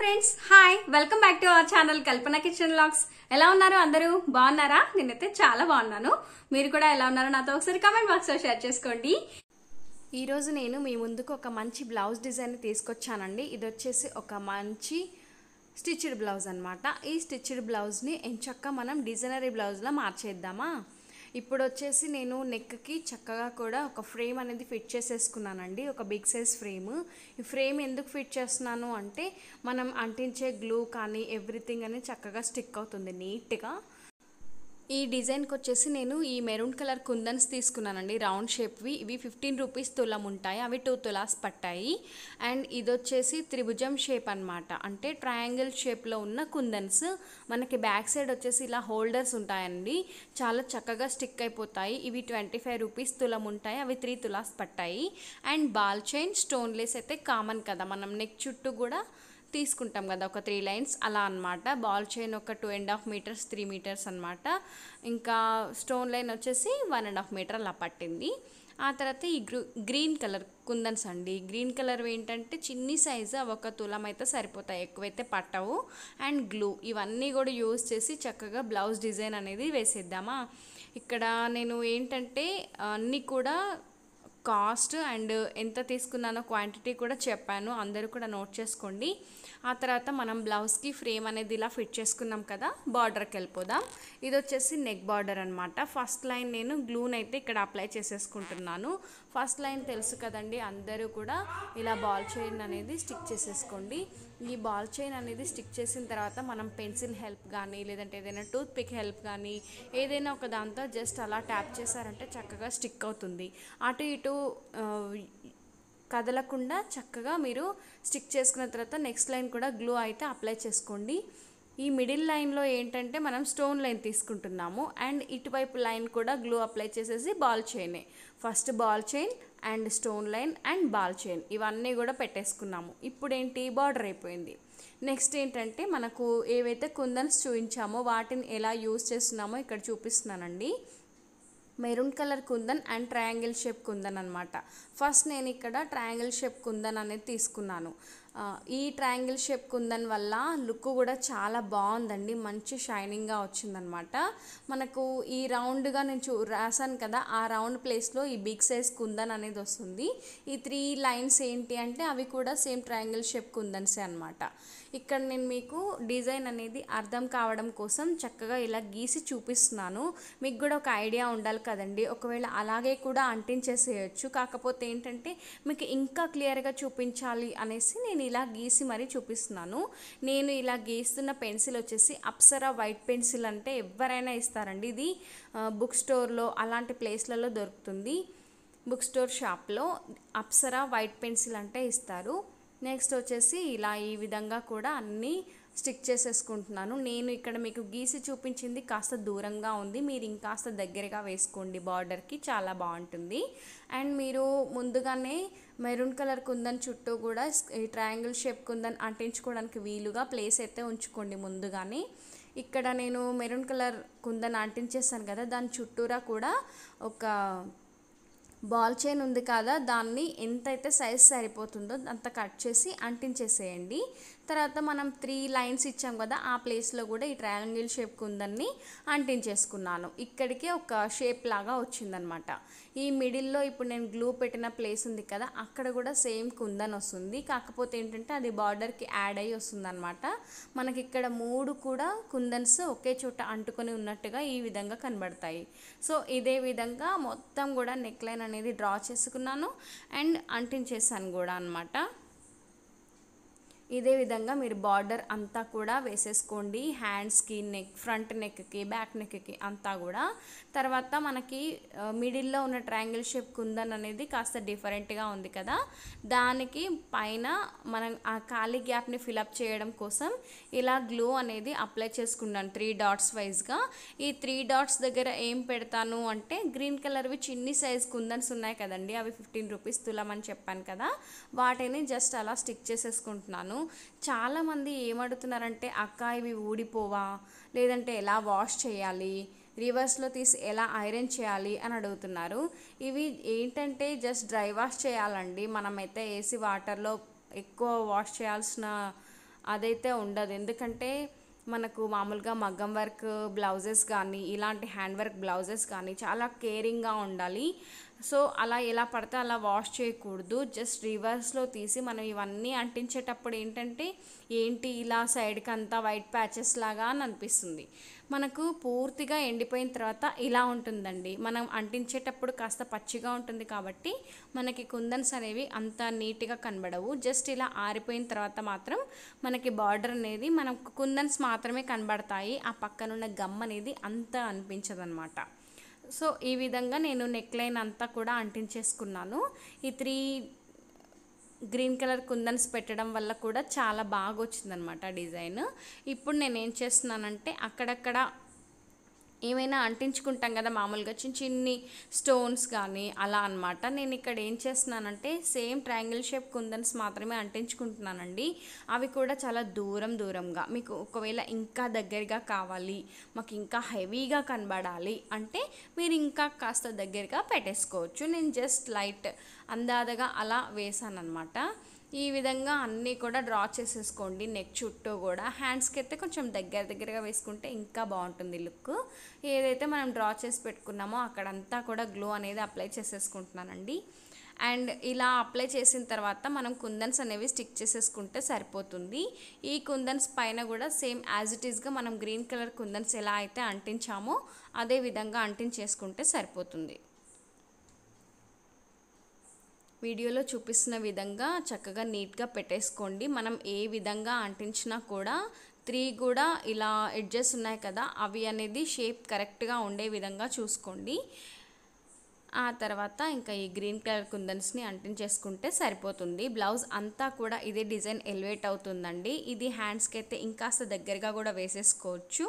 friends hi welcome back to our channel Kalpana kitchen logs ఎలా ఉన్నారు అందరూ బాగున్నారా నేనైతే చాలా బాగున్నాను మీరు కూడా ఎలా ఉన్నారో నాతో ఒకసారి కమెంట్ బాక్స్ లో షేర్ చేసుకోండి ఈ రోజు నేను మీ ముందుకు ఒక మంచి బ్లౌజ్ డిజైన్ తీసుకొచ్చానండి ఇది వచ్చేసి ఒక మంచి స్టిచ్డ్ బ్లౌజ్ అనమాట ఈ స్టిచ్డ్ బ్లౌజ్ని ఎంచక్క మనం డిజైనరీ బ్లౌజ్లో మార్చేద్దామా ఇప్పుడు వచ్చేసి నేను నెక్కి చక్కగా కూడా ఒక ఫ్రేమ్ అనేది ఫిట్ చేసేసుకున్నానండి ఒక బిగ్ సైజ్ ఫ్రేమ్ ఈ ఫ్రేమ్ ఎందుకు ఫిట్ చేస్తున్నాను అంటే మనం అంటించే గ్లూ కానీ ఎవ్రీథింగ్ అనేది చక్కగా స్టిక్ అవుతుంది నీట్గా ఈ డిజైన్కి వచ్చేసి నేను ఈ మెరూన్ కలర్ కుందన్స్ తీసుకున్నానండి రౌండ్ షేప్వి ఇవి ఫిఫ్టీన్ రూపీస్ తులం ఉంటాయి అవి టూ తులాస్ పట్టాయి అండ్ ఇది వచ్చేసి త్రిభుజం షేప్ అనమాట అంటే ట్రయాంగిల్ షేప్లో ఉన్న కుందన్స్ మనకి బ్యాక్ సైడ్ వచ్చేసి ఇలా హోల్డర్స్ ఉంటాయండి చాలా చక్కగా స్టిక్ అయిపోతాయి ఇవి ట్వంటీ ఫైవ్ రూపీస్ తులం ఉంటాయి అవి త్రీ తులాస్ పట్టాయి and ball chain stone laces అయితే కామన్ కదా మనం నెక్ చుట్టూ కూడా తీసుకుంటాం కదా ఒక త్రీ లైన్స్ అలా అనమాట బాల్ చైన్ ఒక two and half metres three metres అనమాట ఇంకా స్టోన్ లైన్ వచ్చేసి వన్ అండ్ హాఫ్ మీటర్ అలా పట్టింది ఆ తర్వాత ఈ గ్రూ గ్రీన్ కలర్ కుందన్స్ అండి గ్రీన్ కలర్ ఏంటంటే చిన్ని సైజు అవి ఒక తులం అయితే సరిపోతాయి ఎక్కువైతే పట్టవు అండ్ గ్లూ ఇవన్నీ కూడా యూజ్ చేసి చక్కగా బ్లౌజ్ డిజైన్ అనేది వేసేద్దామా ఇక్కడ నేను ఏంటంటే అన్నీ కూడా కాస్ట్ అండ్ ఎంత తీసుకున్నానో క్వాంటిటీ కూడా చెప్పాను అందరూ కూడా నోట్ చేసుకోండి ఆ తర్వాత మనం బ్లౌజ్కి ఫ్రేమ్ అనేది ఇలా ఫిట్ చేసుకున్నాం కదా బార్డర్కి వెళ్ళిపోదాం ఇది వచ్చేసి నెక్ బార్డర్ అనమాట ఫస్ట్ లైన్ నేను గ్లూన్ అయితే ఇక్కడ అప్లై చేసేసుకుంటున్నాను ఫస్ట్ లైన్ తెలుసు కదండి అందరూ కూడా ఇలా బాల్ చైన్ అనేది స్టిక్ చేసేసుకోండి ఈ బాల్ చైన్ అనేది స్టిక్ చేసిన తర్వాత మనం పెన్సిల్ హెల్ప్ కానీ లేదంటే ఏదైనా టూత్ పిక్ హెల్ప్ కానీ ఏదైనా ఒక దాంతో జస్ట్ అలా ట్యాప్ చేశారంటే చక్కగా స్టిక్ అవుతుంది అటు ఇటు కదలకుండా చక్కగా మీరు స్టిక్ చేసుకున్న తర్వాత నెక్స్ట్ లైన్ కూడా గ్లూ అయితే అప్లై చేసుకోండి ఈ మిడిల్ లైన్లో ఏంటంటే మనం స్టోన్ లైన్ తీసుకుంటున్నాము అండ్ ఇటువైపు లైన్ కూడా గ్లూ అప్లై చేసేసి బాల్ చైనే first ball chain and stone line and ball chain ఇవన్నీ కూడా పెట్టేసుకున్నాము ఇప్పుడు ఏంటి బార్డర్ అయిపోయింది నెక్స్ట్ ఏంటంటే మనకు ఏవైతే కుందన్స్ చూపించామో వాటిని ఎలా యూజ్ చేస్తున్నామో ఇక్కడ చూపిస్తున్నానండి maroon colour kundan and triangle shape kundan అనమాట ఫస్ట్ నేను ఇక్కడ ట్రయాంగిల్ షేప్ కుందన్ అనేది తీసుకున్నాను ఈ ట్రయాంగిల్ షేప్ కుందన్ వల్ల లుక్ కూడా చాలా బాగుందండి మంచి షైనింగ్గా వచ్చిందనమాట మనకు ఈ రౌండ్గా నేను చూ రాసాను కదా ఆ రౌండ్ ప్లేస్లో ఈ బిగ్ సైజ్ కుందన్ అనేది వస్తుంది ఈ త్రీ లైన్స్ ఏంటి అంటే అవి కూడా సేమ్ ట్రయాంగిల్ షేప్ కుందన్సే అనమాట ఇక్కడ నేను మీకు డిజైన్ అనేది అర్థం కావడం కోసం చక్కగా ఇలా గీసి చూపిస్తున్నాను మీకు కూడా ఒక ఐడియా ఉండాలి కదండి ఒకవేళ అలాగే కూడా అంటించేసేయచ్చు కాకపోతే ఏంటంటే మీకు ఇంకా క్లియర్గా చూపించాలి అనేసి నేను ఇలా గీసి మరీ చూపిస్తున్నాను నేను ఇలా గీస్తున్న పెన్సిల్ వచ్చేసి అప్సరా వైట్ పెన్సిల్ అంటే ఎవరైనా ఇస్తారండి ఇది బుక్ స్టోర్లో అలాంటి ప్లేస్లలో దొరుకుతుంది బుక్ స్టోర్ షాప్లో అప్సరా వైట్ పెన్సిల్ అంటే ఇస్తారు నెక్స్ట్ వచ్చేసి ఇలా ఈ విధంగా కూడా అన్నీ స్టిక్ చేసేసుకుంటున్నాను నేను ఇక్కడ మీకు గీసి చూపించింది కాస్త దూరంగా ఉంది మీరు ఇంకాస్త దగ్గరగా వేసుకోండి బార్డర్కి చాలా బాగుంటుంది అండ్ మీరు ముందుగానే మెరూన్ కలర్ కుందన్ చుట్టూ కూడా ఈ ట్రయాంగిల్ షేప్ కుందన్ అంటించుకోవడానికి వీలుగా ప్లేస్ అయితే ఉంచుకోండి ముందుగానే ఇక్కడ నేను మెరూన్ కలర్ కుందన్ అంటించేస్తాను కదా దాని చుట్టూరా కూడా ఒక బాల్ చైన్ ఉంది కదా దాన్ని ఎంతైతే సైజ్ సరిపోతుందో అంత కట్ చేసి అంటించేసేయండి తర్వాత మనం త్రీ లైన్స్ ఇచ్చాం కదా ఆ ప్లేస్లో కూడా ఈ ట్రయాంగిల్ షేప్ కుందన్ని అంటించేసుకున్నాను ఇక్కడికి ఒక షేప్ లాగా వచ్చిందనమాట ఈ మిడిల్లో ఇప్పుడు నేను గ్లూ పెట్టిన ప్లేస్ ఉంది కదా అక్కడ కూడా సేమ్ కుందన్ వస్తుంది కాకపోతే ఏంటంటే అది బార్డర్కి యాడ్ అయ్యి వస్తుంది అనమాట మనకి ఇక్కడ మూడు కూడా కుందన్స్ ఒకే చోట అంటుకొని ఉన్నట్టుగా ఈ విధంగా కనబడతాయి సో ఇదే విధంగా మొత్తం కూడా నెక్ లైన్ అనేది డ్రా చేసుకున్నాను అండ్ అంటించేసాను కూడా అనమాట ఇదే విధంగా మీరు బార్డర్ అంతా కూడా వేసేసుకోండి హ్యాండ్స్కి నెక్ ఫ్రంట్ నెక్కి బ్యాక్ నెక్కి అంతా కూడా తర్వాత మనకి మిడిల్లో ఉన్న ట్రయాంగిల్ షేప్ కుందన్ అనేది కాస్త డిఫరెంట్గా ఉంది కదా దానికి పైన మనం ఆ ఖాళీ గ్యాప్ని ఫిలప్ చేయడం కోసం ఇలా గ్లూ అనేది అప్లై చేసుకున్నాను త్రీ డాట్స్ వైజ్గా ఈ త్రీ డాట్స్ దగ్గర ఏం పెడతాను అంటే గ్రీన్ కలర్వి చిన్ని సైజ్ కుందన్స్ ఉన్నాయి కదండి అవి ఫిఫ్టీన్ రూపీస్ తులమని చెప్పాను కదా వాటిని జస్ట్ అలా స్టిక్ చేసేసుకుంటున్నాను చాలామంది ఏమడుగుతున్నారంటే అక్క ఇవి ఊడిపోవా లేదంటే ఎలా వాష్ చేయాలి రివర్స్లో తీసి ఎలా ఐరన్ చేయాలి అని అడుగుతున్నారు ఇవి ఏంటంటే జస్ట్ డ్రై వాష్ చేయాలండి మనమైతే ఏసీ వాటర్లో ఎక్కువ వాష్ చేయాల్సిన అదైతే ఉండదు ఎందుకంటే మనకు మామూలుగా మగ్గం వర్క్ బ్లౌజెస్ కానీ ఇలాంటి హ్యాండ్ వర్క్ బ్లౌజెస్ కానీ చాలా కేరింగ్గా ఉండాలి సో అలా ఎలా పడితే అలా వాష్ చేయకూడదు జస్ట్ రివర్స్లో తీసి మనం ఇవన్నీ అంటించేటప్పుడు ఏంటంటే ఏంటి ఇలా సైడ్కి అంతా వైట్ ప్యాచెస్ లాగా అని అనిపిస్తుంది మనకు పూర్తిగా ఎండిపోయిన తర్వాత ఇలా ఉంటుందండి మనం అంటించేటప్పుడు కాస్త పచ్చిగా ఉంటుంది కాబట్టి మనకి కుందన్స్ అనేవి అంత నీట్గా కనబడవు జస్ట్ ఇలా ఆరిపోయిన తర్వాత మాత్రం మనకి బార్డర్ అనేది మనం కుందన్స్ మాత్రమే కనబడతాయి ఆ పక్కనున్న గమ్ అనేది అంత అనిపించదన్నమాట సో ఈ విధంగా నేను నెక్ లైన్ అంతా కూడా అంటించేసుకున్నాను ఈ త్రీ గ్రీన్ కలర్ కుందన్స్ పెట్టడం వల్ల కూడా చాలా బాగా వచ్చిందనమాట డిజైన్ ఇప్పుడు నేను ఏం చేస్తున్నానంటే అక్కడక్కడ ఏమైనా అంటించుకుంటాం కదా మామూలుగా చిన్న చిన్ని స్టోన్స్ కానీ అలా అనమాట నేను ఇక్కడ ఏం చేస్తున్నానంటే సేమ్ ట్రయాంగిల్ షేప్ కుందన్స్ మాత్రమే అంటించుకుంటున్నానండి అవి కూడా చాలా దూరం దూరంగా మీకు ఒకవేళ ఇంకా దగ్గరగా కావాలి మాకు ఇంకా హెవీగా కనబడాలి అంటే మీరు ఇంకా కాస్త దగ్గరగా పెట్టేసుకోవచ్చు నేను జస్ట్ లైట్ అందాదగా అలా వేసాను అనమాట ఈ విధంగా అన్నీ కూడా డ్రా చేసేసుకోండి నెక్ చుట్టూ కూడా హ్యాండ్స్కి అయితే కొంచెం దగ్గర దగ్గరగా వేసుకుంటే ఇంకా బాగుంటుంది లుక్ ఏదైతే మనం డ్రా చేసి పెట్టుకున్నామో అక్కడంతా కూడా గ్లో అనేది అప్లై చేసేసుకుంటున్నానండి అండ్ ఇలా అప్లై చేసిన తర్వాత మనం కుందన్స్ అనేవి స్టిక్ చేసేసుకుంటే సరిపోతుంది ఈ కుందన్స్ పైన కూడా సేమ్ యాజ్ ఇట్ ఈస్గా మనం గ్రీన్ కలర్ కుందన్స్ ఎలా అయితే అంటించామో అదే విధంగా అంటించేసుకుంటే సరిపోతుంది వీడియోలో చూపిస్తున్న విధంగా చక్కగా నీట్గా పెట్టేసుకోండి మనం ఏ విధంగా అంటించినా కూడా త్రీ కూడా ఇలా ఎడ్జెస్ ఉన్నాయి కదా అవి అనేది షేప్ కరెక్ట్గా ఉండే విధంగా చూసుకోండి ఆ తర్వాత ఇంకా ఈ గ్రీన్ కలర్ కుందన్స్ని అంటించేసుకుంటే సరిపోతుంది బ్లౌజ్ అంతా కూడా ఇదే డిజైన్ ఎలివేట్ అవుతుందండి ఇది హ్యాండ్స్కి అయితే ఇంకాస్త దగ్గరగా కూడా వేసేసుకోవచ్చు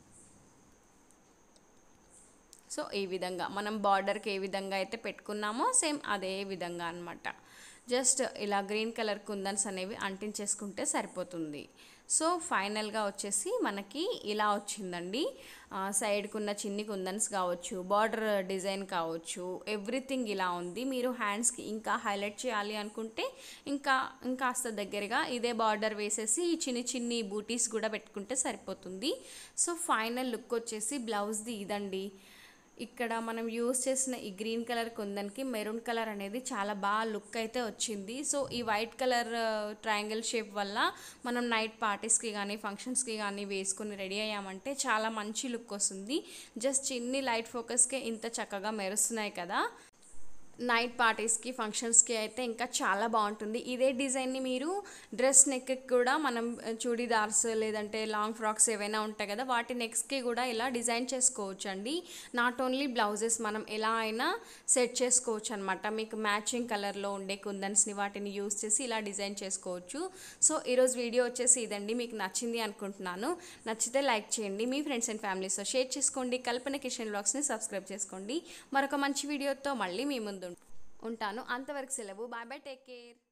సో ఈ విధంగా మనం బార్డర్కి ఏ విధంగా అయితే పెట్టుకున్నామో సేమ్ అదే విధంగా అనమాట జస్ట్ ఇలా గ్రీన్ కలర్ కుందన్స్ అనేవి అంటించేసుకుంటే సరిపోతుంది సో ఫైనల్గా వచ్చేసి మనకి ఇలా వచ్చిందండి సైడ్కున్న చిన్ని కుందన్స్ కావచ్చు బార్డర్ డిజైన్ కావచ్చు ఎవ్రీథింగ్ ఇలా ఉంది మీరు హ్యాండ్స్కి ఇంకా హైలైట్ చేయాలి అనుకుంటే ఇంకా ఇంకాస్త దగ్గరగా ఇదే బార్డర్ వేసేసి ఈ చిన్ని చిన్ని బూటీస్ కూడా పెట్టుకుంటే సరిపోతుంది సో ఫైనల్ లుక్ వచ్చేసి బ్లౌజ్ది ఇదండి ఇక్కడ మనం యూస్ చేసిన ఈ గ్రీన్ కలర్ కుందన్కి మెరూన్ కలర్ అనేది చాలా బాగా లుక్ అయితే వచ్చింది సో ఈ వైట్ కలర్ ట్రయాంగిల్ షేప్ వల్ల మనం నైట్ పార్టీస్కి కానీ ఫంక్షన్స్కి కానీ వేసుకుని రెడీ అయ్యామంటే చాలా మంచి లుక్ వస్తుంది జస్ట్ చిన్ని లైట్ ఫోకస్కే ఇంత చక్కగా మెరుస్తున్నాయి కదా నైట్ పార్టీస్కి ఫంక్షన్స్కి అయితే ఇంకా చాలా బాగుంటుంది ఇదే డిజైన్ని మీరు డ్రెస్ నెక్కి కూడా మనం చూడీదార్స్ లేదంటే లాంగ్ ఫ్రాక్స్ ఏవైనా ఉంటాయి కదా వాటి నెక్స్కి కూడా ఇలా డిజైన్ చేసుకోవచ్చు అండి నాట్ ఓన్లీ బ్లౌజెస్ మనం ఎలా అయినా సెట్ చేసుకోవచ్చు అనమాట మీకు మ్యాచింగ్ కలర్లో ఉండే కుందన్స్ని వాటిని యూస్ చేసి ఇలా డిజైన్ చేసుకోవచ్చు సో ఈరోజు వీడియో వచ్చేసి ఇదండి మీకు నచ్చింది అనుకుంటున్నాను నచ్చితే లైక్ చేయండి మీ ఫ్రెండ్స్ అండ్ ఫ్యామిలీస్తో షేర్ చేసుకోండి కల్పన కిచెన్ బ్లాగ్స్ని సబ్స్క్రైబ్ చేసుకోండి మరొక మంచి వీడియోతో మళ్ళీ మీ ముందు ఉంటాను అంతవరకు సెలవు బాయ్ బాయ్ టేక్ కేర్